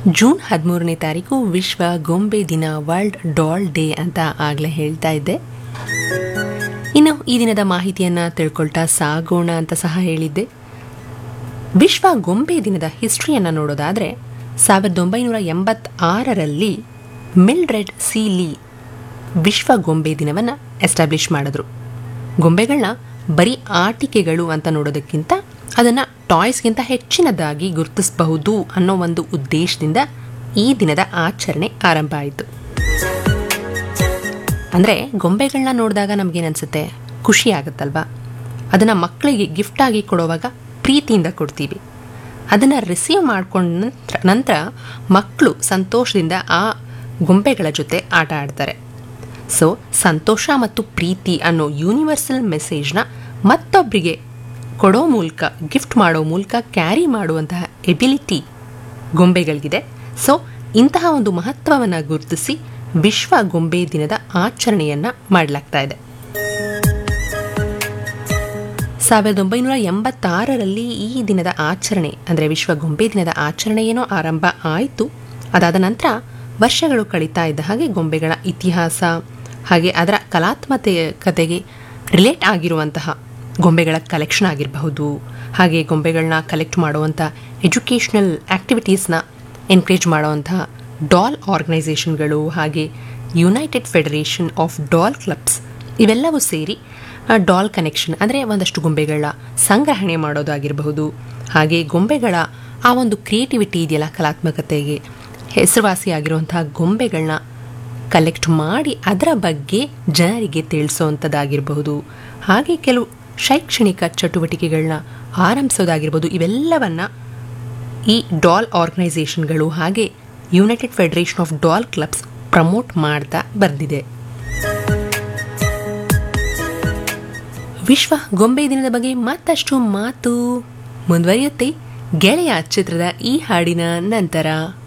June ಹದಿಮೂರನೇ ತಾರೀಕು ವಿಶ್ವ ಗೊಂಬೆ ದಿನ ವರ್ಲ್ಡ್ ಡಾಲ್ ಡೇ ಅಂತ ಆಗಲೇ ಹೇಳ್ತಾ ಇದ್ದೆ ಇನ್ನು ಈ ದಿನದ ಮಾಹಿತಿಯನ್ನು ತಿಳ್ಕೊಳ್ತಾ ಸಾಗೋಣ ಅಂತ ಸಹ ಹೇಳಿದ್ದೆ ವಿಶ್ವ ಗೊಂಬೆ ದಿನದ ಹಿಸ್ಟ್ರಿಯನ್ನು ನೋಡೋದಾದರೆ ಸಾವಿರದ ಒಂಬೈನೂರ ಎಂಬತ್ತಾರರಲ್ಲಿ ಮಿಲ್ಡ್ರೆಡ್ ಸಿ ಲೀ ವಿಶ್ವ ಗೊಂಬೆ ದಿನವನ್ನು ಎಸ್ಟಾಬ್ಲಿಷ್ ಮಾಡಿದ್ರು ಗೊಂಬೆಗಳನ್ನ ಬರೀ ಆಟಿಕೆಗಳು ಅಂತ ನೋಡೋದಕ್ಕಿಂತ ಅದನ್ನು ಟಾಯ್ಸ್ಗಿಂತ ಹೆಚ್ಚಿನದಾಗಿ ಗುರುತಿಸಬಹುದು ಅನ್ನೋ ಒಂದು ಉದ್ದೇಶದಿಂದ ಈ ದಿನದ ಆಚರಣೆ ಆರಂಭ ಆಯಿತು ಅಂದರೆ ಗೊಂಬೆಗಳನ್ನ ನೋಡಿದಾಗ ನಮಗೇನನ್ಸುತ್ತೆ ಖುಷಿ ಆಗುತ್ತಲ್ವಾ ಅದನ್ನು ಮಕ್ಕಳಿಗೆ ಗಿಫ್ಟಾಗಿ ಕೊಡುವಾಗ ಪ್ರೀತಿಯಿಂದ ಕೊಡ್ತೀವಿ ಅದನ್ನು ರಿಸೀವ್ ಮಾಡ್ಕೊಂಡ ನಂತರ ನಂತರ ಮಕ್ಕಳು ಸಂತೋಷದಿಂದ ಆ ಗೊಂಬೆಗಳ ಜೊತೆ ಆಟ ಆಡ್ತಾರೆ ಸೊ ಸಂತೋಷ ಮತ್ತು ಪ್ರೀತಿ ಅನ್ನೋ ಯೂನಿವರ್ಸಲ್ ಮೆಸೇಜ್ನ ಮತ್ತೊಬ್ಬರಿಗೆ ಕೊಡೋ ಮೂಲಕ ಗಿಫ್ಟ್ ಮಾಡೋ ಮೂಲಕ ಕ್ಯಾರಿ ಮಾಡುವಂತಹ ಎಬಿಲಿಟಿ ಗೊಂಬೆಗಳಿಗಿದೆ ಸೊ ಇಂತಹ ಒಂದು ಮಹತ್ವವನ್ನು ಗುರುತಿಸಿ ವಿಶ್ವ ಗೊಂಬೆ ದಿನದ ಆಚರಣೆಯನ್ನು ಮಾಡಲಾಗ್ತಾ ಇದೆ ಸಾವಿರದ ಒಂಬೈನೂರ ಎಂಬತ್ತಾರರಲ್ಲಿ ಈ ದಿನದ ಆಚರಣೆ ಅಂದರೆ ವಿಶ್ವ ಗೊಂಬೆ ದಿನದ ಆಚರಣೆ ಏನೋ ಆರಂಭ ಆಯಿತು ಅದಾದ ನಂತರ ವರ್ಷಗಳು ಕಳೀತಾ ಇದ್ದ ಹಾಗೆ ಗೊಂಬೆಗಳ ಇತಿಹಾಸ ಹಾಗೆ ಅದರ ಕಲಾತ್ಮಕತೆಗೆ ರಿಲೇಟ್ ಆಗಿರುವಂತಹ ಗೊಂಬೆಗಳ ಕಲೆಕ್ಷನ್ ಆಗಿರಬಹುದು ಹಾಗೆ ಗೊಂಬೆಗಳನ್ನ ಕಲೆಕ್ಟ್ ಮಾಡುವಂಥ ಎಜುಕೇಷ್ನಲ್ ಆ್ಯಕ್ಟಿವಿಟೀಸ್ನ ಎನ್ಕರೇಜ್ ಮಾಡುವಂತಹ ಡಾಲ್ ಆರ್ಗನೈಸೇಷನ್ಗಳು ಹಾಗೆ United Federation of Doll Clubs ಇವೆಲ್ಲವೂ ಸೇರಿ ಡಾಲ್ ಕನೆಕ್ಷನ್ ಅಂದರೆ ಒಂದಷ್ಟು ಗೊಂಬೆಗಳ ಸಂಗ್ರಹಣೆ ಮಾಡೋದಾಗಿರಬಹುದು ಹಾಗೆ ಗೊಂಬೆಗಳ ಆ ಒಂದು ಕ್ರಿಯೇಟಿವಿಟಿ ಇದೆಯಲ್ಲ ಕಲಾತ್ಮಕತೆಗೆ ಹೆಸರುವಾಸಿಯಾಗಿರುವಂತಹ ಗೊಂಬೆಗಳನ್ನ ಕಲೆಕ್ಟ್ ಮಾಡಿ ಅದರ ಬಗ್ಗೆ ಜನರಿಗೆ ತಿಳಿಸೋವಂಥದ್ದಾಗಿರಬಹುದು ಹಾಗೆ ಕೆಲವು ಶೈಕ್ಷಣಿಕ ಚಟುವಟಿಕೆಗಳನ್ನ ಆರಂಭಿಸೋದಾಗಿರ್ಬೋದು ಇವೆಲ್ಲವನ್ನ ಈ ಡಾಲ್ ಆರ್ಗನೈಸೇಷನ್ಗಳು ಹಾಗೆ United Federation of Doll Clubs promote ಮಾಡ್ತಾ ಬಂದಿದೆ ವಿಶ್ವ ಗೊಂಬೆ ದಿನದ ಬಗ್ಗೆ ಮತ್ತಷ್ಟು ಮಾತು ಮುಂದುವರಿಯುತ್ತೆ ಗೆಳೆಯ ಚಿತ್ರದ ಈ ಹಾಡಿನ ನಂತರ